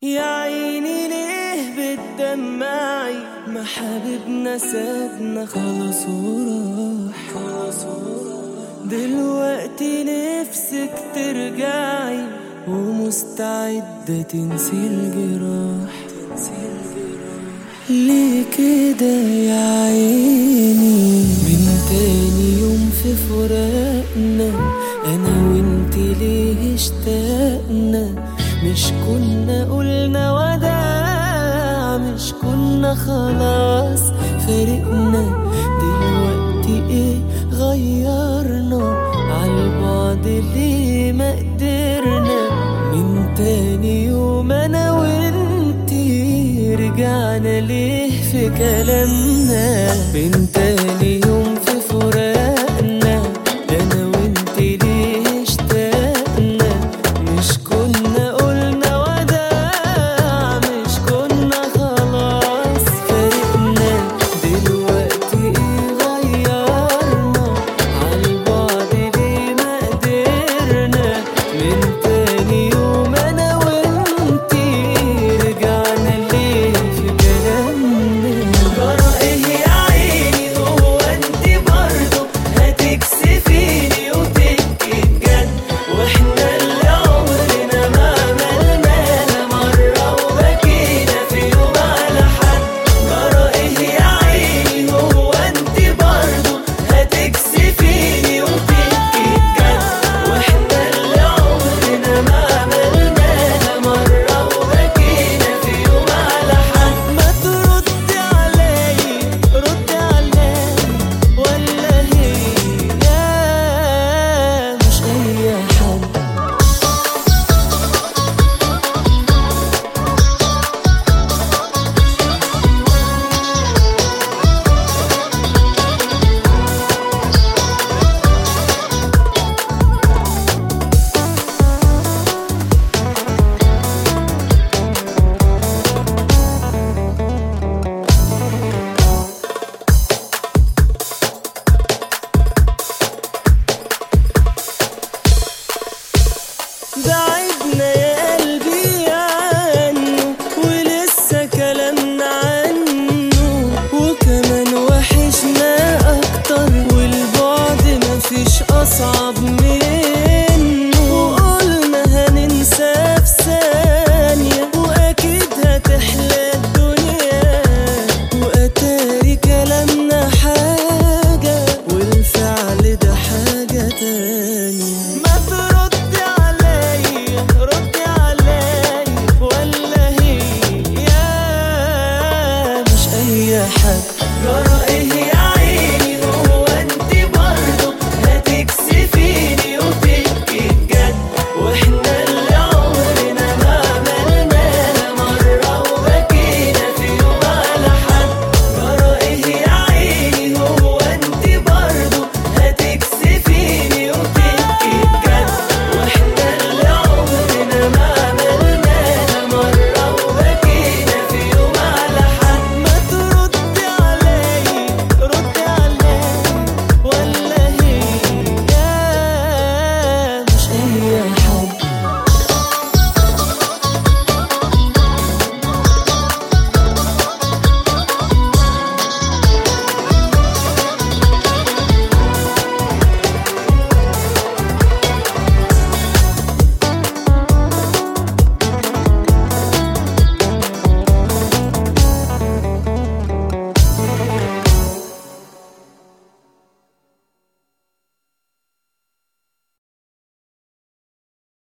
يا عيني ليه بتدمعي ما حبيبنا سابنا خلاص وراح خلاص وراح دلوقتي نفسك ترجعي ومستعدة تنسي الجراح تنسي الجراح ليه كده يا عيني من تاني يوم في فراقنا انا وانت ليه اشتقنا مش كنا قلنا وداع مش كنا خلاص فرقنا دلوقتي ايه غيرنا عالبعد ليه ما قدرنا من تاني يوم انا وانتي رجعنا ليه في كلامنا من تاني